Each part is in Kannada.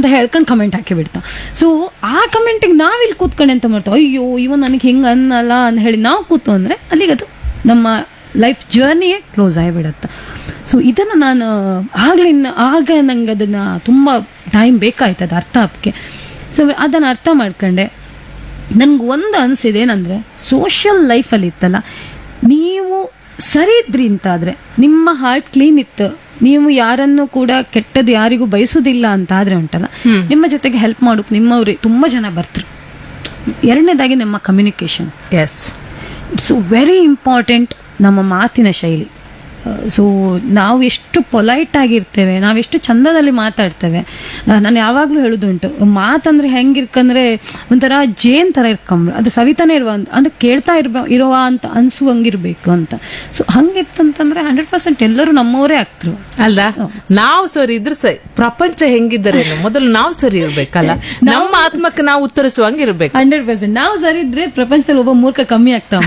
ಅಂತ ಹೇಳ್ಕೊಂಡು ಕಮೆಂಟ್ ಹಾಕಿ ಬಿಡ್ತಾ ಸೊ ಆ ಕಮೆಂಟಿಗೆ ನಾವಿಲ್ಲಿ ಕೂತ್ಕೊಂಡು ಎಂತ ಮಾಡ್ತಾವ ಅಯ್ಯೋ ಇವ ನನಗೆ ಹಿಂಗೆ ಅನ್ನಲ್ಲ ಅಂತ ಹೇಳಿ ನಾವು ಕೂತು ಅಂದರೆ ಅಲ್ಲಿಗೆ ಅದು ನಮ್ಮ ಲೈಫ್ ಜರ್ನಿಯೇ ಕ್ಲೋಸ್ ಆಗಿಬಿಡತ್ತೆ ಸೊ ಇದನ್ನು ನಾನು ಆಗ್ಲಿಂದ ಆಗ ನಂಗೆ ಅದನ್ನು ತುಂಬ ಟೈಮ್ ಬೇಕಾಯ್ತು ಅದು ಅರ್ಥ ಆಗಕ್ಕೆ ಸೊ ಅದನ್ನು ಅರ್ಥ ಮಾಡ್ಕೊಂಡೆ ನನ್ಗೆ ಒಂದು ಅನಿಸಿದೆ ಏನಂದರೆ ಸೋಷಿಯಲ್ ಲೈಫಲ್ಲಿ ಇತ್ತಲ್ಲ ನೀವು ಸರಿ ಇದ್ರಿ ಅಂತಾದರೆ ನಿಮ್ಮ ಹಾರ್ಟ್ ಕ್ಲೀನ್ ಇತ್ತು ನೀವು ಯಾರನ್ನು ಕೂಡ ಕೆಟ್ಟದ್ದು ಯಾರಿಗೂ ಬಯಸುದಿಲ್ಲ ಅಂತ ಆದ್ರೆ ಉಂಟಲ್ಲ ನಿಮ್ಮ ಜೊತೆಗೆ ಹೆಲ್ಪ್ ಮಾಡೋಕೆ ನಿಮ್ಮವ್ರಿ ತುಂಬ ಜನ ಬರ್ತರು ಎರಡನೇದಾಗಿ ನಮ್ಮ communication yes it's very important ನಮ್ಮ ಮಾತಿನ ಶೈಲಿ ಸೊ ನಾವು ಎಷ್ಟು ಪೊಲೈಟ್ ಆಗಿರ್ತೇವೆ ನಾವೆಷ್ಟು ಚಂದದಲ್ಲಿ ಮಾತಾಡ್ತೇವೆ ಆ, ನಾನು ಯಾವಾಗಲೂ ಹೇಳೋದುಂಟು ಮಾತಂದ್ರೆ ಹೆಂಗಿರ್ಕಂದ್ರೆ ಒಂಥರ ಜೇನ್ ಥರ ಇರ್ಕೊಂಬ್ರು ಅದು ಸವಿತಾನೆ ಇರುವ ಅಂದ್ರೆ ಕೇಳ್ತಾ ಇರ್ಬ ಇರುವ ಅಂತ ಅನ್ಸುವಂಗಿರ್ಬೇಕು ಅಂತ ಸೊ ಹಂಗಿತ್ತಂತಂದ್ರೆ ಹಂಡ್ರೆಡ್ ಪರ್ಸೆಂಟ್ ಎಲ್ಲರೂ ನಮ್ಮವರೇ ಆಗ್ತರು ಅಲ್ಲ ನಾವು ಸರಿ ಇದ್ರೆ ಸರಿ ಪ್ರಪಂಚ ಹೆಂಗಿದ್ದಾರೇನು ಮೊದಲು ನಾವು ಸರಿ ಇರ್ಬೇಕಲ್ಲ ನಮ್ಮ ಆತ್ಮಕ್ಕೆ ನಾವು ಉತ್ತರಿಸುವಂಗ ಇರ್ಬೇಕು ಹಂಡ್ರೆಡ್ ಪರ್ಸೆಂಟ್ ನಾವು ಸರಿ ಇದ್ರೆ ಪ್ರಪಂಚದಲ್ಲಿ ಒಬ್ಬ ಮೂರ್ಖ ಕಮ್ಮಿ ಆಗ್ತಾವ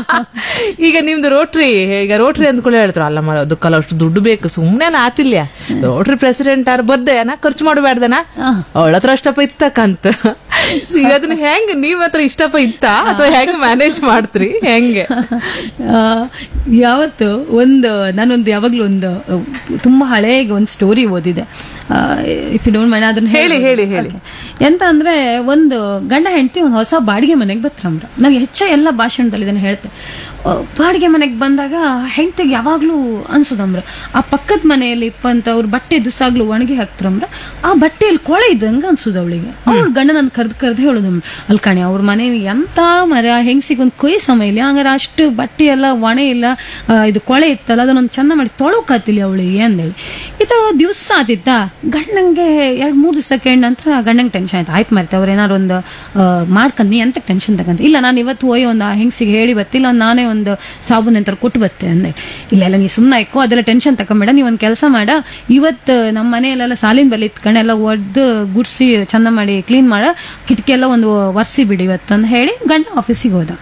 ಈಗ ನಿಮ್ದು ರೋಟ್ರಿ ಈಗ ರೋಟ್ರಿ ಅಂದ್ಕೊಳ್ಳಿ ಹೇಳ್ತಾರ ಅಲ್ಲ ಮರ ಅದಕ್ಕೆಲ್ಲ ಅಷ್ಟು ದುಡ್ಡು ಬೇಕು ಸುಮ್ನೆ ಆತಿಲ್ಯ ರೋಟ್ರಿ ಪ್ರೆಸಿಡೆಂಟ್ ಆರ್ ಬರ್ದೇನ ಖರ್ಚು ಮಾಡಬೇಡ್ದನ ಅವಳ ಹತ್ರ ಅಷ್ಟಪ್ಪ ಇತ್ತಕ್ಕಂತ So ಈಗ ಅದನ್ನ ಹೆಂಗ್ ನೀವ್ ಹತ್ರ ಇಷ್ಟಪ್ಪ ಇತ್ತ ಅಥವಾ ಹೆಂಗ್ ಮ್ಯಾನೇಜ್ ಮಾಡ್ತ್ರಿ ಹೆಂಗೆ ಆ, ಯಾವತ್ತು ಒಂದು ನಾನೊಂದು ಯಾವಾಗ್ಲೂ ಒಂದು ಆ, ತುಂಬಾ ಹಳೆಗೆ ಒಂದು ಸ್ಟೋರಿ ಓದಿದೆ ಇಫ್ ಯು ಡೋಂಟ್ ಮೈಂಡ್ ಅದನ್ನ ಹೇಳಿ, ಹೇಳಿ, ಹೇಳಿ. Okay. ಎಂತ ಅಂದ್ರೆ ಒಂದು ಗಂಡ ಹೆಂಡತಿ ಒಂದು ಹೊಸ ಬಾಡಿಗೆ ಮನೆಗೆ ಬತ್ತಂಬ್ರ ನಂಗೆ ಹೆಚ್ಚ ಎಲ್ಲ ಭಾಷಣದಲ್ಲಿ ಇದನ್ನ ಹೇಳ್ತೆ ಆ, ಬಾಡಿಗೆ ಮನೆಗೆ ಬಂದಾಗ ಹೆಂಡತಿಗೆ ಯಾವಾಗ್ಲೂ ಅನ್ಸೋದಮ್ರ ಆ ಪಕ್ಕದ ಮನೆಯಲ್ಲಿ ಇಪ್ಪಂತ ಅವ್ರ ಬಟ್ಟೆ ದುಸಾಗ್ಲು ಒಣಗಿ ಹಾಕ್ತಾರಮ್ರ ಆ ಬಟ್ಟೆಯಲ್ಲಿ ಕೊಳೆ ಇದ್ದಂಗ ಅನ್ಸೋದು ಅವಳಿಗೆ ಅವ್ಳ ಗಂಡ ನನ್ ಕರ್ದ್ ಕರ್ದ್ ಹೇಳೋದಮ್ರ ಅಲ್ಲಿ ಕಣೆ ಅವ್ರ ಮನೆ ಎಂತ ಮರ ಹೆಂಗ್ಸಿಗೆ ಒಂದು ಕೊಯ್ ಸಮಯ ಇಲ್ಲ ಹಂಗಾರೆ ಅಷ್ಟು ಬಟ್ಟೆ ಎಲ್ಲ ಒಣೆ ಇಲ್ಲ ಆ, ಇದು ಕೊಳೆ ಇತ್ತಲ್ಲ ಅದನ್ನೊಂದು ಚಂದ ಮಾಡಿ ತೊಳಕಾತಿಲ್ಲ ಅವಳಿಗೆ ಅಂದೇಳಿ ಇದು ದಿವಸ ಆದಿತ್ತ ಗಂಡಂಗೆ ಎರಡ್ ಮೂರ್ ದಿವಸ ಕೇಳ ನಂತರ ಗಂಡಂಗೆ ಟೆನ್ಷನ್ ಆಯ್ತು ಆಯ್ತು ಮರ್ತೆ ಅವ್ರು ಏನಾರು ಒಂದು ಮಾಡ್ಕೊಂಡು ನೀ ಎಂತ ಟೆನ್ಷನ್ ತಗಂತ ಇಲ್ಲ ನಾನು ಇವತ್ತು ಹೋಯ್ ಒಂದು ಹೆಂಗ್ಸಿಗೆ ಹೇಳಿ ಬತ್ತಿಲ್ಲ ನಾನೇ ಒಂದು ಸಾಬೂನ್ ಅಂತ ಕೊಟ್ಟು ಬತ್ತೆ ಅಂದೆ ಇಲ್ಲ ಇಲ್ಲ ನೀ ಸುಮ್ಮನೆ ಆಯ್ಕೋ ಅದೆಲ್ಲ ಟೆನ್ಷನ್ ತಕೊಂಬೇಡ ನೀ ಒಂದು ಕೆಲಸ ಮಾಡ ಇವತ್ತು ನಮ್ಮ ಮನೆಯಲ್ಲೆಲ್ಲ ಸಾಲಿನ ಬಲ್ಲಿ ಇತ್ಕೊಂಡು ಎಲ್ಲ ಒಡ್ದು ಗುಡ್ಸಿ ಚಂದ ಮಾಡಿ ಕ್ಲೀನ್ ಮಾಡ ಕಿಟಕಿ ಎಲ್ಲ ಒಂದು ಒರೆಸಿ ಬಿಡಿ ಇವತ್ತಂದು ಹೇಳಿ ಗಂಡ ಆಫೀಸಿಗೆ ಹೋದ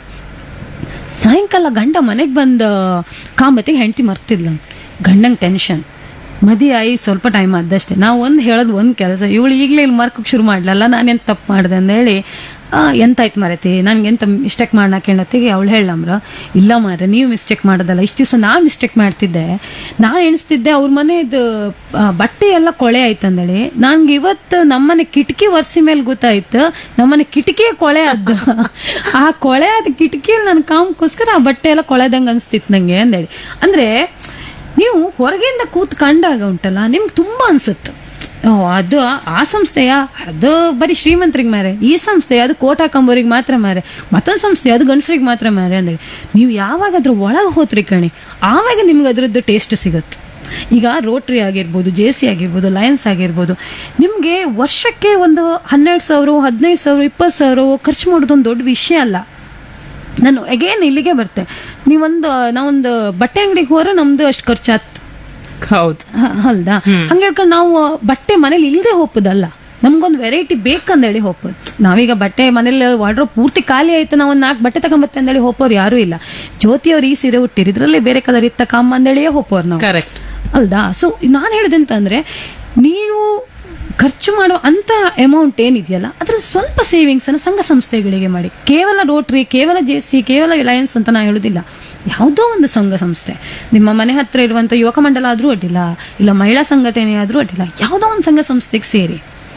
ಸಾಯಂಕಾಲ ಗಂಡ ಮನೆಗೆ ಬಂದ ಕಾಂಬತ್ತಿಗೆ ಹೆಂಡತಿ ಮರ್ತಿದ್ಲ ಗಂಡಂಗೆ ಟೆನ್ಷನ್ ಮದಿ ಆಯಿ ಸ್ವಲ್ಪ ಟೈಮ್ ಆದಷ್ಟೇ ನಾವು ಒಂದು ಹೇಳೋದು ಒಂದು ಕೆಲಸ ಇವಳು ಈಗಲೇ ಇಲ್ಲಿ ಮರ್ಕಕ್ಕೆ ಶುರು ಮಾಡ್ಲಲ್ಲ ನಾನೆಂತ ತಪ್ಪು ಮಾಡಿದೆ ಅಂತ ಹೇಳಿ ಆ, ಎಂತಾಯ್ತು ಮರತಿ ನನ್ಗೆ ಎಂತ ಮಿಸ್ಟೇಕ್ ಮಾಡ್ನ ಕೇಳತ್ತಿಗೆ ಅವಳು ಹೇಳಮ್ರ ಇಲ್ಲ ಮಾರೆ ನೀವು ಮಿಸ್ಟೇಕ್ ಮಾಡೋದಲ್ಲ ಇಷ್ಟು ದಿವಸ ನಾ ಮಿಸ್ಟೇಕ್ ಮಾಡ್ತಿದ್ದೆ ನಾನು ಎಣಿಸ್ತಿದ್ದೆ ಅವ್ರ ಮನೆದು ಆ, ಬಟ್ಟೆ ಎಲ್ಲ ಕೊಳೆ ಆಯ್ತಂದೇಳಿ ನನ್ಗೆ ಇವತ್ತು ನಮ್ಮನೆ ಕಿಟಕಿ ಒರೆಸಿ ಮೇಲೆ ಗೊತ್ತಾಯ್ತು ನಮ್ಮನೆ ಕಿಟಕಿಯೇ ಕೊಳೆ ಆದ್ದು ಆ ಕೊಳೆ ಆದ ಕಿಟಕಿಯಲ್ಲಿ ನನ್ನ ಕಾಮಕ್ಕೋಸ್ಕರ ಆ ಬಟ್ಟೆ ಎಲ್ಲ ಕೊಳೆದಂಗೆ ಅನ್ಸ್ತಿತ್ತು ನಂಗೆ ಅಂದೇಳಿ ಅಂದ್ರೆ ನೀವು ಹೊರಗಿಂದ ಕೂತ್ ಕಂಡಾಗ ಉಂಟಲ್ಲ ನಿಮ್ಗೆ ತುಂಬಾ ಅನ್ಸುತ್ತೆ ಓ ಅದು ಆ- ಆ ಸಂಸ್ಥೆಯ ಅದು ಬರೀ ಶ್ರೀಮಂತರಿಗೆ ಮಾರೆ ಈ ಸಂಸ್ಥೆ ಅದು ಕೋಟ್ ಹಾಕೊಂಬೋರಿಗೆ ಮಾತ್ರ ಮಾರೆ ಮತ್ತೊಂದು ಸಂಸ್ಥೆ ಅದು ಗಂಡಸರಿಗೆ ಮಾತ್ರ ಮಾರೆ ಅಂದ್ರೆ ನೀವು ಯಾವಾಗ ಅದ್ರ ಒಳಗೆ ಹೋತ್ರಿ ಕಣಿ ಆವಾಗ ನಿಮ್ಗೆ ಅದ್ರದ್ದು ಟೇಸ್ಟ್ ಸಿಗುತ್ತೆ ಈಗ ರೋಟ್ರಿ ಆಗಿರ್ಬೋದು ಜೆ ಸಿ ಆಗಿರ್ಬೋದು ಲಯನ್ಸ್ ಆಗಿರ್ಬೋದು ನಿಮಗೆ ವರ್ಷಕ್ಕೆ ಒಂದು ಹನ್ನೆರಡು ಸಾವಿರ ಹದಿನೈದು ಸಾವಿರ ಇಪ್ಪತ್ತು ಸಾವಿರ ಖರ್ಚು ಮಾಡೋದು ಒಂದು ದೊಡ್ಡ ವಿಷಯ ಅಲ್ಲ ನಾನು ಅಗೇನ್ ಇಲ್ಲಿಗೆ ಬರ್ತೆ ನೀವೊಂದು ನಾವೊಂದು ಬಟ್ಟೆ ಅಂಗಡಿಗೆ ಹೋದ್ರೆ ನಮ್ದು ಅಷ್ಟು ಖರ್ಚಾತ್ ಹೌದು ಅಲ್ದಾ ಹಂಗೆ ಹೇಳ್ಕೊಂಡು ನಾವು ಬಟ್ಟೆ ಮನೇಲಿ ಇಲ್ಲದೆ ಹೋಗ್ಬೋದಲ್ಲ ನಮ್ಗೊಂದು ವೆರೈಟಿ ಬೇಕಂದೇಳಿ ಹೋಗ್ಬೋದು ನಾವೀಗ ಬಟ್ಟೆ ಮನೇಲಿ ವಾರ್ಡ್ರೋಬ್ ಪೂರ್ತಿ ಖಾಲಿ ಆಯ್ತು ನಾವು ಒಂದು ನಾಲ್ಕು ಬಟ್ಟೆ ತಗೊಂಬತ್ತೆ ಅಂದೇಳಿ ಹೋಗೋರು ಯಾರೂ ಇಲ್ಲ ಜ್ಯೋತಿ ಅವ್ರು ಈ ಸೀರೆ ಹುಟ್ಟಿರಿ ಇದ್ರಲ್ಲೇ ಬೇರೆ ಕಲರ್ ಇತ್ತ ಕಮ್ಮ ಅಂದೇಳಿಯೇ ಹೋಗೋರು ನಾವು ಕರೆಕ್ಟ್ ಅಲ್ದಾ ಸೊ ನಾನು ಹೇಳೋದಂತಂದ್ರೆ ನೀವು ಖರ್ಚು ಮಾಡೋ ಅಂತ ಅಮೌಂಟ್ ಏನಿದೆಯಲ್ಲ ಅದ್ರ ಸ್ವಲ್ಪ ಸೇವಿಂಗ್ಸ್ ಅನ್ನ ಸಂಘ ಸಂಸ್ಥೆಗಳಿಗೆ ಮಾಡಿ ಕೇವಲ ರೋಟ್ರಿ ಕೇವಲ ಜೆ ಸಿ ಕೇವಲ ಲಯನ್ಸ್ ಅಂತ ನಾ ಹೇಳೋದಿಲ್ಲ ಯಾವುದೋ ಒಂದು ಸಂಘ ಸಂಸ್ಥೆ ನಿಮ್ಮ ಮನೆ ಹತ್ರ ಇರುವಂತ ಯುವಕ ಮಂಡಲ ಆದ್ರೂ ಅಡ್ಡಿಲ್ಲ ಇಲ್ಲ ಮಹಿಳಾ ಸಂಘಟನೆ ಆದ್ರೂ ಅಡ್ಡಿಲ್ಲ ಯಾವುದೋ ಒಂದು ಸಂಘ ಸಂಸ್ಥೆಗೆ ಸೇರಿ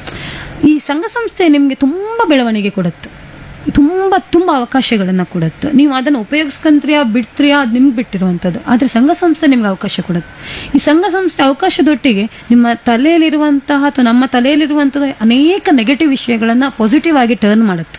ಈ ಸಂಘ ಸಂಸ್ಥೆ ನಿಮಗೆ ತುಂಬಾ ಬೆಳವಣಿಗೆ ಕೊಡುತ್ತೆ ತುಂಬಾ ತುಂಬಾ ಅವಕಾಶಗಳನ್ನ ಕೊಡುತ್ತೆ ನೀವು ಅದನ್ನು ಉಪಯೋಗಿಸ್ಕೊಂತ್ರಿಯಾ ಬಿಡ್ತ್ರಿಯಾ ಅದು ನಿಮ್ಗೆ ಬಿಟ್ಟಿರುವಂಥದ್ದು ಆದ್ರೆ ಸಂಘ ಸಂಸ್ಥೆ ನಿಮ್ಗೆ ಅವಕಾಶ ಕೊಡುತ್ತೆ ಈ ಸಂಘ ಸಂಸ್ಥೆ ಅವಕಾಶದೊಟ್ಟಿಗೆ ನಿಮ್ಮ ತಲೆಯಲ್ಲಿರುವಂತಹ ಅಥವಾ ನಮ್ಮ ತಲೆಯಲ್ಲಿರುವಂತಹ ಅನೇಕ ನೆಗೆಟಿವ್ ವಿಷಯಗಳನ್ನ ಪಾಸಿಟಿವ್ ಆಗಿ ಟರ್ನ್ ಮಾಡುತ್ತೆ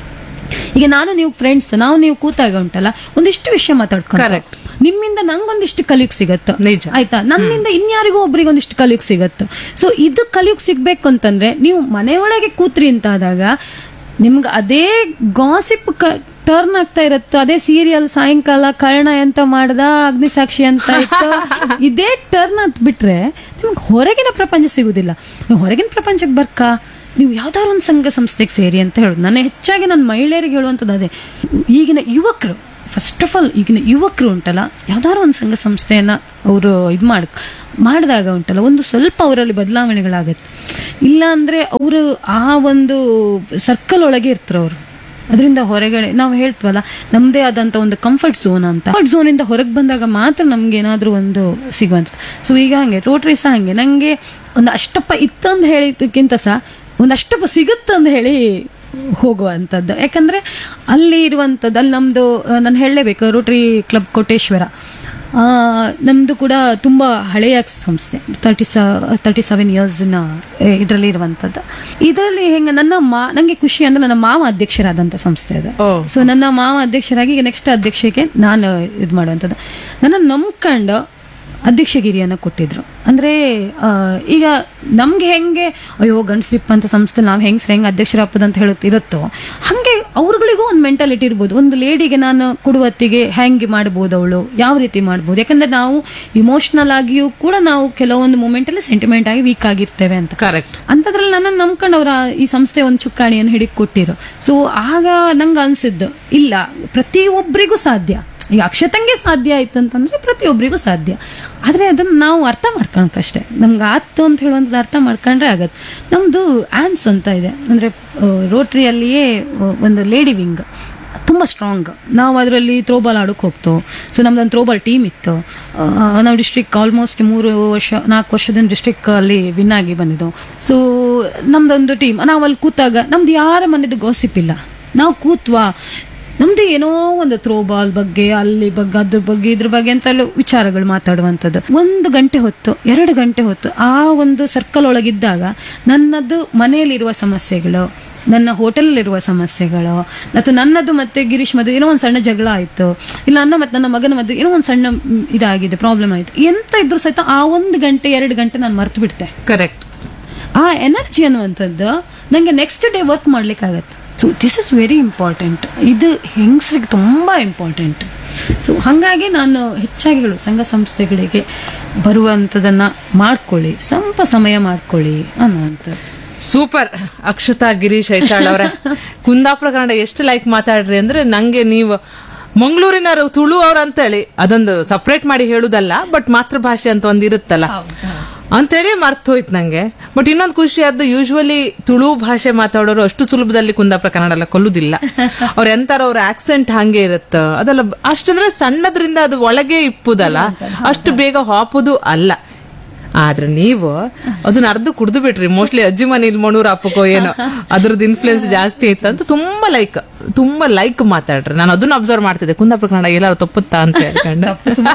ಈಗ ನಾನು ನೀವು ಫ್ರೆಂಡ್ಸ್ ನಾವು ನೀವು ಕೂತಾಗ ಉಂಟಲ್ಲ ಒಂದಿಷ್ಟು ವಿಷಯ ಮಾತಾಡ್ಕೊಂಡು Correct. ನಿಮ್ಮಿಂದ ನಂಗೊಂದಿಷ್ಟು ಕಲಿಯುಕ್ ಸಿಗತ್ತೆ ನಿಜ. ಆಯ್ತಾ ನನ್ನಿಂದ ಇನ್ಯಾರಿಗೂ ಒಬ್ರಿಗೆ ಒಂದಿಷ್ಟು ಕಲಿಯುಕ್ ಸಿಗತ್ತೆ ಸೊ ಇದು ಕಲಿಯುಕ್ ಸಿಗ್ಬೇಕು ಅಂತಂದ್ರೆ ನೀವು ಮನೆಯೊಳಗೆ ಕೂತ್ರಿ ಅಂತ ಆದಾಗ ನಿಮ್ಗೆ ಅದೇ ಗಾಸಿಪ್ ಟರ್ನ್ ಆಗ್ತಾ ಇರತ್ತೆ ಅದೇ ಸೀರಿಯಲ್ ಸಾಯಂಕಾಲ ಕರ್ಣ ಎಂತ ಮಾಡ್ದ ಅಗ್ನಿಸಾಕ್ಷಿ ಅಂತ ಇತ್ತು ಇದೇ ಟರ್ನ್ ಅಂತ ಬಿಟ್ರೆ ನಿಮ್ಗೆ ಹೊರಗಿನ ಪ್ರಪಂಚ ಸಿಗುದಿಲ್ಲ ನೀವು ಹೊರಗಿನ ಪ್ರಪಂಚಕ್ಕೆ ಬರ್ಕಾ ನೀವು ಯಾವ್ದಾದ್ರು ಒಂದು ಸಂಘ ಸಂಸ್ಥೆಗೆ ಸೇರಿ ಅಂತ ಹೇಳೋದು ನಾನು ಹೆಚ್ಚಾಗಿ ನನ್ನ ಮಹಿಳೆಯರಿಗೆ ಹೇಳುವಂಥದ್ದು ಅದೇ ಈಗಿನ ಯುವಕರು ಫಸ್ಟ್ ಆಫ್ ಆಲ್ ಈಗಿನ ಯುವಕರು ಉಂಟಲ್ಲ ಯಾವ್ದಾದ್ರು ಒಂದು ಸಂಘ ಸಂಸ್ಥೆಯನ್ನ ಅವರು ಇದು ಮಾಡ್ ಮಾಡಿದಾಗ ಉಂಟಲ್ಲ ಒಂದು ಸ್ವಲ್ಪ ಅವರಲ್ಲಿ ಬದಲಾವಣೆಗಳಾಗತ್ತೆ ಇಲ್ಲ ಅಂದ್ರೆ ಅವರು ಆ ಒಂದು ಸರ್ಕಲ್ ಒಳಗೆ ಇರ್ತಾರೆ ಅವರು ಅದರಿಂದ ಹೊರಗಡೆ ನಾವು ಹೇಳ್ತೀವಲ್ಲ ನಮ್ಮದೇ ಆದಂಥ ಒಂದು ಕಂಫರ್ಟ್ ಝೋನ್ ಅಂತ ಕಂಫರ್ಟ್ ಝೋನಿಂದ ಹೊರಗೆ ಬಂದಾಗ ಮಾತ್ರ ನಮ್ಗೆ ಏನಾದರೂ ಒಂದು ಸಿಗುವಂಥದ್ದು ಸೊ ಈಗ ಹಂಗೆ ರೋಟ್ರಿ ಸಹ ಹಂಗೆ ನನಗೆ ಒಂದು ಅಷ್ಟಪ್ಪ ಇತ್ತಂದು ಹೇಳಿದ್ದಕ್ಕಿಂತ ಸಹ ಒಂದು ಅಷ್ಟಪ್ಪ ಸಿಗುತ್ತಂದು ಹೇಳಿ ಹೋಗುವಂಥದ್ದು ಯಾಕಂದ್ರೆ ಅಲ್ಲಿ ಇರುವಂಥದ್ದು ಅಲ್ಲಿ ನಮ್ಮದು ನಾನು ಹೇಳಲೇಬೇಕು ರೋಟ್ರಿ ಕ್ಲಬ್ ಕೋಟೇಶ್ವರ ಆ, ನಮ್ದು ಕೂಡ ತುಂಬ ಹಳೆಯ ಸಂಸ್ಥೆ ತರ್ಟಿ ಸ ತರ್ಟಿ ಸೆವೆನ್ ಇಯರ್ಸ್ನ ಇದರಲ್ಲಿ ಇರುವಂಥದ್ದು ಇದರಲ್ಲಿ ಹೆಂಗೆ ನನ್ನ ಮಾ ನನಗೆ ಖುಷಿ ಅಂದ್ರೆ ನನ್ನ ಮಾವ ಅಧ್ಯಕ್ಷರಾದಂಥ ಸಂಸ್ಥೆ ಅದು ಓ ಸೊ ನನ್ನ ಮಾವ ಅಧ್ಯಕ್ಷರಾಗಿ ಈಗ ನೆಕ್ಸ್ಟ್ ಅಧ್ಯಕ್ಷಕ್ಕೆ ನಾನು ಇದು ಮಾಡುವಂಥದ್ದು ನನ್ನ ನಂಬ್ಕೊಂಡು ಅಧ್ಯಕ್ಷಗಿರಿಯನ್ನು ಕೊಟ್ಟಿದ್ರು ಅಂದ್ರೆ ಆ, ಈಗ ನಮ್ಗೆ ಹೆಂಗೆ ಅಯ್ಯೋ ಗಂಡಸ್ರಿಪ್ಪ ಅಂತ ಸಂಸ್ಥೆ ನಾವು ಹೆಂಗ್ಸ್ರ ಹೆಂಗೆ ಅಧ್ಯಕ್ಷರಾಗ್ತದೆ ಅಂತ ಹೇಳುತ್ತೆ ಇರುತ್ತೋ ಹಾಗೆ ಅವ್ರುಗಳಿಗೂ ಒಂದು ಮೆಂಟಾಲಿಟಿ ಇರ್ಬೋದು ಒಂದು ಲೇಡಿಗೆ ನಾನು ಕೊಡುವತ್ತಿಗೆ ಹೆಂಗೆ ಮಾಡ್ಬೋದು ಅವಳು ಯಾವ ರೀತಿ ಮಾಡ್ಬೋದು ಯಾಕಂದ್ರೆ ನಾವು ಇಮೋಷನಲ್ ಆಗಿಯೂ ಕೂಡ ನಾವು ಕೆಲವೊಂದು ಮೂಮೆಂಟ್ ಅಲ್ಲಿ ಸೆಂಟಿಮೆಂಟ್ ಆಗಿ ವೀಕ್ ಆಗಿರ್ತೇವೆ ಅಂತ ಕರೆಕ್ಟ್ ಅಂಥದ್ರಲ್ಲಿ ನನ್ನನ್ನು ನಂಬ್ಕೊಂಡು ಅವ್ರ ಈ ಸಂಸ್ಥೆ ಒಂದು ಚುಕ್ಕಾಣಿಯನ್ನು ಹಿಡಿದು ಕೊಟ್ಟಿರು ಸೊ ಆಗ ನಂಗೆ ಅನ್ಸಿದ್ದು ಇಲ್ಲ ಪ್ರತಿಯೊಬ್ಬರಿಗೂ ಸಾಧ್ಯ ಈಗ ಅಕ್ಷತಂಗೆ ಸಾಧ್ಯ ಆಯ್ತು ಅಂತಂದ್ರೆ ಪ್ರತಿಯೊಬ್ಬರಿಗೂ ಸಾಧ್ಯ ಆದ್ರೆ ಅದನ್ನ ನಾವು ಅರ್ಥ ಮಾಡ್ಕೊಳಕಷ್ಟೇ ನಮ್ಗೆ ಆತು ಅಂತ ಹೇಳುವಂಥದ್ದು ಅರ್ಥ ಮಾಡ್ಕೊಂಡ್ರೆ ಆಗತ್ತೆ ನಮ್ದು ಆನ್ಸ್ ಅಂತ ಇದೆ ಅಂದ್ರೆ ರೋಟ್ರಿಯಲ್ಲಿಯೇ ಒಂದು ಲೇಡಿ ವಿಂಗ್ ತುಂಬ ಸ್ಟ್ರಾಂಗ್ ನಾವು ಅದರಲ್ಲಿ ಥ್ರೋಬಾಲ್ ಆಡೋಕೆ ಹೋಗ್ತು ಸೊ ನಮ್ದೊಂದು ಥ್ರೋಬಾಲ್ ಟೀಮ್ ಇತ್ತು ಆ, ನಾವು ಡಿಸ್ಟ್ರಿಕ್ಟ್ ಆಲ್ಮೋಸ್ಟ್ ಮೂರು ವರ್ಷ ನಾಲ್ಕು ವರ್ಷದಿಂದ ಡಿಸ್ಟ್ರಿಕ್ಟ್ ಅಲ್ಲಿ ವಿನ್ ಆಗಿ ಬಂದಿದ್ದು ಸೊ ನಮ್ದೊಂದು ಟೀಮ್ ನಾವು ಅಲ್ಲಿ ಕೂತಾಗ ನಮ್ದು ಯಾರ ಮನೆದು ಗಾಸಿಪ್ ಇಲ್ಲ ನಾವು ಕೂತ್ವಾ ನಮ್ದು ಏನೋ ಒಂದು ಥ್ರೋಬಾಲ್ ಬಗ್ಗೆ ಅಲ್ಲಿ ಬಗ್ಗೆ ಅದ್ರ ಬಗ್ಗೆ ಇದ್ರ ಬಗ್ಗೆ ಅಂತೆಲ್ಲ ವಿಚಾರಗಳು ಮಾತಾಡುವಂಥದ್ದು ಒಂದು ಗಂಟೆ ಹೊತ್ತು ಎರಡು ಗಂಟೆ ಹೊತ್ತು ಆ ಒಂದು ಸರ್ಕಲ್ ಒಳಗಿದ್ದಾಗ ನನ್ನದು ಮನೆಯಲ್ಲಿರುವ ಸಮಸ್ಯೆಗಳು ನನ್ನ ಹೋಟೆಲಲ್ಲಿರುವ ಸಮಸ್ಯೆಗಳು ಅಥವಾ ನನ್ನದು ಮತ್ತೆ ಗಿರೀಶ್ ಮದುವೆ ಏನೋ ಒಂದು ಸಣ್ಣ ಜಗಳ ಆಯ್ತು ಇಲ್ಲ ನನ್ನ ಮತ್ತೆ ನನ್ನ ಮಗನ ಮದುವೆ ಏನೋ ಒಂದು ಸಣ್ಣ ಮ್, ಇದಾಗಿದೆ ಪ್ರಾಬ್ಲಮ್ ಆಯ್ತು ಎಂತ ಇದ್ರು ಸಹಿತ ಆ ಒಂದು ಗಂಟೆ ಎರಡು ಗಂಟೆ ನಾನು ಮರ್ತು ಬಿಡ್ತೆ ಕರೆಕ್ಟ್ ಆ ಎನರ್ಜಿ ಅನ್ನುವಂಥದ್ದು ನನಗೆ ನೆಕ್ಸ್ಟ್ ಡೇ ವರ್ಕ್ ಮಾಡ್ಲಿಕ್ಕಾಗತ್ತೆ so this is very important ಇದು ಹೆಂಗಸ್ರಿಗೆ ತುಂಬ ಇಂಪಾರ್ಟೆಂಟ್ ಸೊ ಹಾಗಾಗಿ ನಾನು ಹೆಚ್ಚಾಗಿ ಹೇಳು ಸಂಘ ಸಂಸ್ಥೆಗಳಿಗೆ ಬರುವಂಥದ್ದನ್ನ ಮಾಡ್ಕೊಳ್ಳಿ ಸ್ವಲ್ಪ ಸಮಯ ಮಾಡ್ಕೊಳ್ಳಿ ಅನ್ನುವಂಥದ್ದು ಸೂಪರ್ ಅಕ್ಷತಾ ಗಿರೀಶ್ ಐತಾಳ್ ಅವ್ರೆ ಕುಂದಾಪುರ ಕನ್ನಡ ಎಷ್ಟು ಲೈಕ್ ಮಾತಾಡ್ರಿ ಅಂದ್ರೆ ನಂಗೆ ನೀವು ಮಂಗಳೂರಿನವರು ತುಳು ಅವ್ರ ಅಂತೇಳಿ ಅದೊಂದು ಸಪ್ರೇಟ್ ಮಾಡಿ ಹೇಳುದಲ್ಲ ಬಟ್ ಮಾತೃಭಾಷೆ ಅಂತ ಒಂದ್ ಇರುತ್ತಲ್ಲ ಅಂತೇಳಿ ಮರ್ತ್ ಹೋಯ್ತು ನಂಗೆ ಬಟ್ ಇನ್ನೊಂದು ಖುಷಿ ಆದ್ದು ಯೂಶುವಲಿ ತುಳು ಭಾಷೆ ಮಾತಾಡೋರು ಅಷ್ಟು ಸುಲಭದಲ್ಲಿ ಕುಂದಾಪುರ ಕನ್ನಡ ಎಲ್ಲ ಕೊಲ್ಲುದಿಲ್ಲ ಅವ್ರ ಎಂತಾರ ಅವ್ರ ಆಕ್ಸೆಂಟ್ ಹಂಗೆ ಇರುತ್ತ ಅದೆಲ್ಲ ಅಷ್ಟಂದ್ರೆ ಸಣ್ಣದ್ರಿಂದ ಅದು ಒಳಗೆ ಇಪ್ಪುದಲ್ಲ ಅಷ್ಟು ಬೇಗ ಹಾಪುದು ಅಲ್ಲ ಆದ್ರೆ ನೀವು ಅದನ್ನ ಅರ್ಧ ಕುಡ್ದು ಬಿಟ್ರಿ ಮೋಸ್ಟ್ಲಿ ಅಜ್ಜಿ ಮನೇಲಿ ಮಣೂರ್ ಹಾಪಕೋ ಏನೋ ಅದ್ರದ್ದು ಇನ್ಫ್ಲುಯೆನ್ಸ್ ಜಾಸ್ತಿ ಇತ್ತು ಅಂತ ತುಂಬಾ ಲೈಕ್ ತುಂಬಾ ಲೈಕ್ ಮಾತಾಡ್ರಿ ನಾನು ಅದನ್ನ ಅಬ್ಸರ್ವ್ ಮಾಡ್ತಿದ್ದೆ ಕುಂದಾಪುರ ಕನ್ನಡ ಎಲ್ಲಾರು ತಪ್ಪುತ್ತಾ ಅಂತ ಹೇಳ್ಕೊಂಡು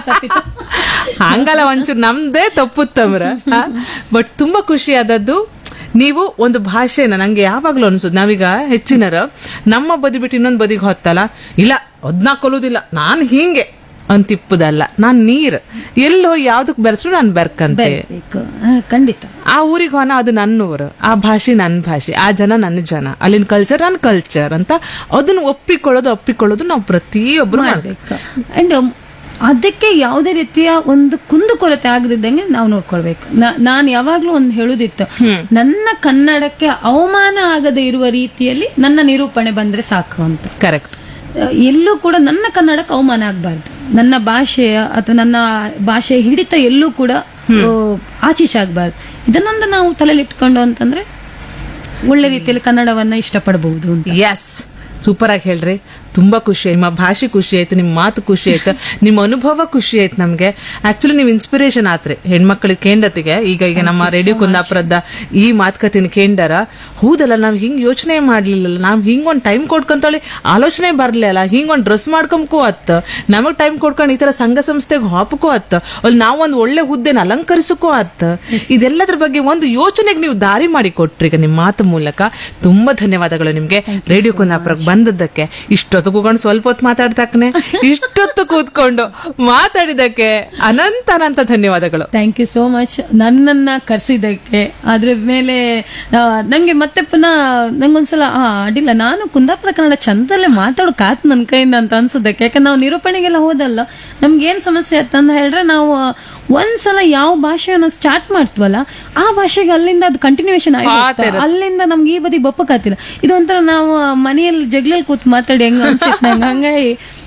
ಹಂಗಲ್ಲ ಒಂಚೂರು ನಮ್ದೇ ತಪ್ಪುತ್ತಮ್ರ ಬಟ್ ತುಂಬಾ ಖುಷಿ ಆದದ್ದು ನೀವು ಒಂದು ಭಾಷೆನ ನಂಗೆ ಯಾವಾಗ್ಲೂ ಅನ್ಸುದು ನಾವೀಗ ಹೆಚ್ಚಿನರ ನಮ್ಮ ಬದಿ ಬಿಟ್ಟು ಇನ್ನೊಂದು ಬದಿಗೆ ಹೊತ್ತಲ್ಲ ಇಲ್ಲ ಅದ್ನ ಕೊಲ್ಲುದಿಲ್ಲ ನಾನು ಹಿಂಗೆ ಅಂತಿಪ್ಪುದಲ್ಲ ನಾನ್ ನೀರ್ ಎಲ್ಲೋ ಯಾವ್ದಕ್ ಬೆರೆಸ್ರು ನಾನು ಬೆರ್ಕಂತೆ ಬೇಕು ಆ, ಖಂಡಿತ ಆ ಊರಿಗೆ ಹೋನ ಅದು ನನ್ನ ಊರು ಆ ಭಾಷೆ ನನ್ನ ಭಾಷೆ ಆ ಜನ ನನ್ನ ಜನ ಅಲ್ಲಿನ ಕಲ್ಚರ್ ನನ್ನ ಕಲ್ಚರ್ ಅಂತ ಅದನ್ನ ಒಪ್ಪಿಕೊಳ್ಳೋದು ಒಪ್ಪಿಕೊಳ್ಳೋದು ನಾವು ಪ್ರತಿಯೊಬ್ಬರು ಮಾಡ್ಬೇಕು ಮಾಡ್ಬೇಕು ಅಂಡ್ ಅದಕ್ಕೆ ಯಾವುದೇ ರೀತಿಯ ಒಂದು ಕುಂದುಕೊರತೆ ಆಗದಿದ್ದಂಗೆ ನಾವು ನೋಡ್ಕೊಳ್ಬೇಕು ನಾನು ಯಾವಾಗ್ಲೂ ಒಂದು ಹೇಳುದಿತ್ತು ನನ್ನ ಕನ್ನಡಕ್ಕೆ ಅವಮಾನ ಆಗದೆ ಇರುವ ರೀತಿಯಲ್ಲಿ ನನ್ನ ನಿರೂಪಣೆ ಬಂದ್ರೆ ಸಾಕು ಅಂತ ಕರೆಕ್ಟ್ ಅಹ್, ಎಲ್ಲೂ ಕೂಡ ನನ್ನ ಕನ್ನಡಕ್ಕೆ ಅವಮಾನ ಆಗಬಾರ್ದು ನನ್ನ ಭಾಷೆಯ ಅಥವಾ ನನ್ನ ಭಾಷೆ ಹಿಡಿತ ಎಲ್ಲೂ ಕೂಡ ಅಹ್, ಆಚೀಚೆ ಆಗಬಾರ್ದು ಇದನ್ನೊಂದು ನಾವು ತಲೆಯಲ್ಲಿ ಇಟ್ಕೊಂಡು ಅಂತಂದ್ರೆ ಒಳ್ಳೆ ರೀತಿಯಲ್ಲಿ ಕನ್ನಡವನ್ನ ಇಷ್ಟಪಡಬಹುದು ಅಂತ ಎಸ್ ಸೂಪರ್ ಆಗಿ ಹೇಳ್ರಿ ತುಂಬಾ ಖುಷಿ ನಿಮ್ಮ ಭಾಷೆ ಖುಷಿ ಆಯ್ತು ನಿಮ್ಮ ಮಾತು ಖುಷಿ ಆಯ್ತು ನಿಮ್ಮ ಅನುಭವ ಖುಷಿ ಆಯ್ತು ನಮ್ಗೆ ಆಕ್ಚುಲಿ ನೀವು ಇನ್ಸ್ಪಿರೇಷನ್ ಆತ್ರಿ ಹೆಣ್ಮಕ್ಳಿಗೆ ಕೇಂಡತಿಗೆ ಈಗ ಈಗ ನಮ್ಮ ರೇಡಿಯೋ ಕುಂದಾಪುರದ ಈ ಮಾತುಕತೆನ ಕೇಂಡರ ಹೌದಲ್ಲ ನಾವ್ ಹಿಂಗ್ ಯೋಚನೆ ಮಾಡ್ಲಿಲ್ಲ ನಾವ್ ಹಿಂಗ್ ಒಂದ್ ಟೈಮ್ ಕೊಡ್ಕೊಂತಾಳಿ ಆಲೋಚನೆ ಬರ್ಲಿಲ್ಲ ಹಿಂಗ್ ಒಂದ್ ಡ್ರೆಸ್ ಮಾಡ್ಕೊಂಬಕೋ ಅತ್ತ ನಮಗ್ ಟೈಮ್ ಕೊಡ್ಕೊಂಡು ಈ ತರ ಸಂಘ ಸಂಸ್ಥೆಗೆ ಹಾಪಕೋ ಅತ್ತ ಅಲ್ಲಿ ನಾವೊಂದ್ ಒಳ್ಳೆ ಹುದ್ದೆನ ಅಲಂಕರಿಸಕೋ ಅತ್ತ ಇದೆಲ್ಲದ್ರ ಬಗ್ಗೆ ಒಂದು ಯೋಚನೆಗೆ ನೀವು ದಾರಿ ಮಾಡಿ ಕೊಟ್ರಿ ಈಗ ನಿಮ್ಮ ಮಾತು ಮೂಲಕ ತುಂಬಾ ಧನ್ಯವಾದಗಳು ನಿಮ್ಗೆ ರೇಡಿಯೋ ಕುಂದಾಪುರಕ್ಕೆ ಬಂದದ್ದಕ್ಕೆ ಇಷ್ಟೊತ್ತು ಕೂತ್ಕೊಂಡು ಸ್ವಲ್ಪ ಹೊತ್ತು ಮಾತಾಡ್ತಾಕನೆ ಇಷ್ಟೊತ್ತು ಕೂತ್ಕೊಂಡು ಮಾತಾಡಿದಕ್ಕೆ ಅನಂತ ಅನಂತ ಧನ್ಯವಾದಗಳು ಥ್ಯಾಂಕ್ ಯು ಸೋ ಮಚ್ ನನ್ನನ್ನ ಕರೆಸಿದ್ದಕ್ಕೆ ಅದ್ರ ಮೇಲೆ ಆ, ನಂಗೆ ಮತ್ತೆ ಪುನಃ ನಂಗೊಂದ್ಸಲ ಆ ಅಡ್ಡಿಲ್ಲ ನಾನು ಕುಂದಾಪುರ ಕನ್ನಡ ಚಂದಲ್ಲೇ ಮಾತಾಡೋಕಾತ್ ನನ್ನ ಕೈಯಿಂದ ಅಂತ ಅನ್ಸೋದಕ್ಕೆ ಯಾಕಂದ್ರೆ ನಾವು ನಿರೂಪಣೆಗೆಲ್ಲ ಹೋದಲ್ಲ ನಮ್ಗೆ ಏನ್ ಸಮಸ್ಯೆ ಆಯ್ತಂತ ಹೇಳಿದ್ರೆ ನಾವು ಒಂದ್ಸಲ ಯಾವ ಭಾಷೆಯನ್ನ ಸ್ಟಾರ್ಟ್ ಮಾಡ್ತೀವಲ್ಲ ಆ ಭಾಷೆಗೆ ಅಲ್ಲಿಂದ ಅದು ಕಂಟಿನ್ಯೂಷನ್ ಆಗಿ ಅಲ್ಲಿಂದ ನಮ್ಗೆ ಈ ಬದಿ ಬಪ್ಪಕಾತಿಲ್ಲ ಇದು ಒಂಥರ ನಾವು ಮನೆಯಲ್ಲಿ ಜಗ್ಲಲ್ಲಿ ಕೂತ್ ಮಾತಾಡಿ ಹೆಂಗ ಅನ್ಸುತ್ತೆ ನಂಗೆ ಹಂಗಾಗಿ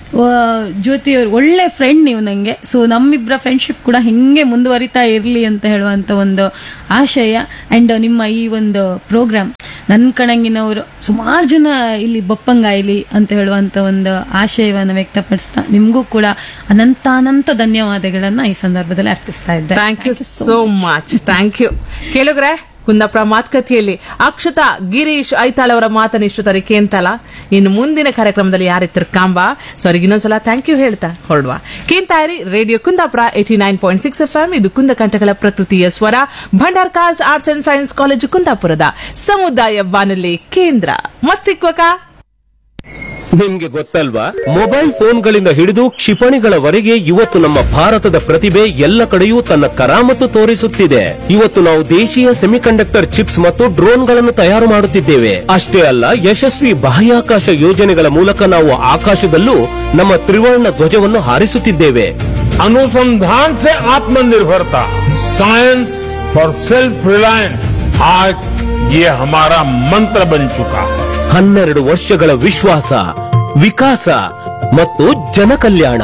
ಜ್ಯೋತಿ ಅವ್ರು ಒಳ್ಳೆ ಫ್ರೆಂಡ್ ನೀವು ನಂಗೆ ಸೊ ನಮ್ಮಿಬ್ಬರ ಫ್ರೆಂಡ್ಶಿಪ್ ಕೂಡ ಹಿಂಗೆ ಮುಂದುವರಿತಾ ಇರಲಿ ಅಂತ ಹೇಳುವಂತ ಒಂದು ಆಶಯ ಅಂಡ್ ನಿಮ್ಮ ಈ ಒಂದು ಪ್ರೋಗ್ರಾಮ್ ನನ್ನ ಕಣಂಗಿನವರು ಸುಮಾರು ಜನ ಇಲ್ಲಿ ಬಪ್ಪಂಗಾಯ್ಲಿ ಅಂತ ಹೇಳುವಂತ ಒಂದು ಆಶಯವನ್ನು ವ್ಯಕ್ತಪಡಿಸ್ತಾ ನಿಮಗೂ ಕೂಡ ಅನಂತಾನಂತ ಧನ್ಯವಾದಗಳನ್ನ ಈ ಸಂದರ್ಭದಲ್ಲಿ ಅರ್ಪಿಸ್ತಾ ಇದ್ದೆ thank you so much thank you ಕೇಳುಗ್ರೆ ಕುಂದಾಪುರ ಮಾತುಕತೆಯಲ್ಲಿ ಅಕ್ಷತಾ ಗಿರೀಶ್ ಐತಾಳ್ ಅವರ ಮಾತನ್ನ ಇಷ್ಟು ತರಿ ಕೇಂತಲ್ಲ ಇನ್ನು ಮುಂದಿನ ಕಾರ್ಯಕ್ರಮದಲ್ಲಿ ಯಾರಿತ್ತರ್ ಕಾಂಬ ಸೊ ಅವ್ರಿಗೆ ಇನ್ನೊಂದ್ಸಲ ಥ್ಯಾಂಕ್ ಯು ಹೇಳ್ತಾ ಹೊರಡುವ ಕೇಂತಾಯಿರಿ radio Kundapura eighty nine point six F M ಇದು ಕುಂದಕಂಠಗಳ ಪ್ರಕೃತಿಯ ಸ್ವರ Bhandarkars arts and science college ಕುಂದಾಪುರದ ಸಮುದಾಯ ಬಾನುಲಿ ಕೇಂದ್ರ ಮತ್ ಸಿಕ್ವಕ ನಿಮ್ಗೆ ಗೊತ್ತಲ್ವಾ ಮೊಬೈಲ್ ಫೋನ್ಗಳಿಂದ ಹಿಡಿದು ಕ್ಷಿಪಣಿಗಳವರೆಗೆ ಇವತ್ತು ನಮ್ಮ ಭಾರತದ ಪ್ರತಿಭೆ ಎಲ್ಲ ಕಡೆಯೂ ತನ್ನ ಕರಾಮತ್ತು ತೋರಿಸುತ್ತಿದೆ ಇವತ್ತು ನಾವು ದೇಶೀಯ ಸೆಮಿಕಂಡಕ್ಟರ್ ಚಿಪ್ಸ್ ಮತ್ತು ಡ್ರೋನ್ಗಳನ್ನು ತಯಾರು ಮಾಡುತ್ತಿದ್ದೇವೆ ಅಷ್ಟೇ ಅಲ್ಲ ಯಶಸ್ವಿ ಬಾಹ್ಯಾಕಾಶ ಯೋಜನೆಗಳ ಮೂಲಕ ನಾವು ಆಕಾಶದಲ್ಲೂ ನಮ್ಮ ತ್ರಿವರ್ಣ ಧ್ವಜವನ್ನು ಹಾರಿಸುತ್ತಿದ್ದೇವೆ अनुसंधान से आत्मनिर्भरता साइंस फॉर सेल्फ रिलायंस आज ये हमारा मंत्र बन चुका है ಹನ್ನೆರಡು ವರ್ಷಗಳ ವಿಶ್ವಾಸ ವಿಕಾಸ ಮತ್ತು ಜನಕಲ್ಯಾಣ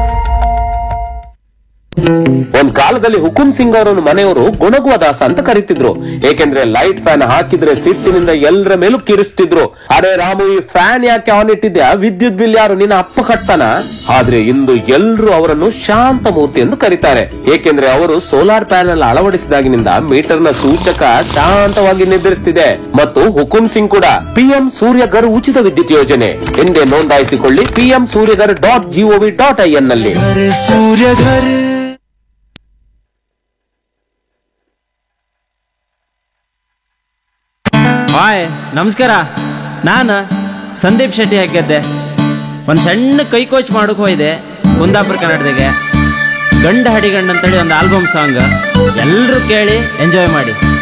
ಒಂದ್ ಕಾಲದಲ್ಲಿ ಹುಕುಂ ಸಿಂಗ್ ಅವರನ್ನು ಮನೆಯವರು ಗೊಣಗುವ ದಾಸ ಅಂತ ಕರೀತಿದ್ರು ಏಕೆಂದ್ರೆ ಲೈಟ್ ಫ್ಯಾನ್ ಹಾಕಿದ್ರೆ ಸಿಟ್ಟಿನಿಂದ ಎಲ್ಲರ ಮೇಲೂ ಕಿರಿಸ್ತಿದ್ರು ಅರೆ ರಾಮು ಈ ಫ್ಯಾನ್ ಯಾಕೆ ಆನ್ ಇಟ್ಟಿದ್ಯಾ ವಿದ್ಯುತ್ ಬಿಲ್ ಯಾರು ನಿನ್ನ ಅಪ್ಪ ಕಟ್ತಾನ ಆದ್ರೆ ಇಂದು ಎಲ್ರು ಅವರನ್ನು ಶಾಂತ ಮೂರ್ತಿ ಎಂದು ಕರೀತಾರೆ ಏಕೆಂದ್ರೆ ಅವರು ಸೋಲಾರ್ ಪ್ಯಾನೆಲ್ ಅಳವಡಿಸಿದಾಗಿನಿಂದ ಮೀಟರ್ನ ಸೂಚಕ ಶಾಂತವಾಗಿ ನಿರ್ಧರಿಸುತ್ತಿದೆ ಮತ್ತು ಹುಕುಂ ಸಿಂಗ್ ಕೂಡ ಪಿಎಂ ಸೂರ್ಯಗರ್ ಉಚಿತ ವಿದ್ಯುತ್ ಯೋಜನೆ ಎಂದೇ ನೋಂದಾಯಿಸಿಕೊಳ್ಳಿ PM Suryaghar dot GOV dot I N ನಲ್ಲಿ ಹಾಯ್ ನಮಸ್ಕಾರ ನಾನು ಸಂದೀಪ್ ಶೆಟ್ಟಿ ಹಾಕಿದ್ದೆ ಒಂದು ಸಣ್ಣ ಕೈ ಕೋಚ್ ಮಾಡೋಕೆ ಹೋಯ್ದೆ ಕುಂದಾಪುರ ಕನ್ನಡದಾಗೆ ಗಂಡ ಹಡಿಗಂಡ ಅಂತೇಳಿ ಒಂದು ಆಲ್ಬಮ್ ಸಾಂಗ್ ಎಲ್ಲರೂ ಕೇಳಿ ಎಂಜಾಯ್ ಮಾಡಿ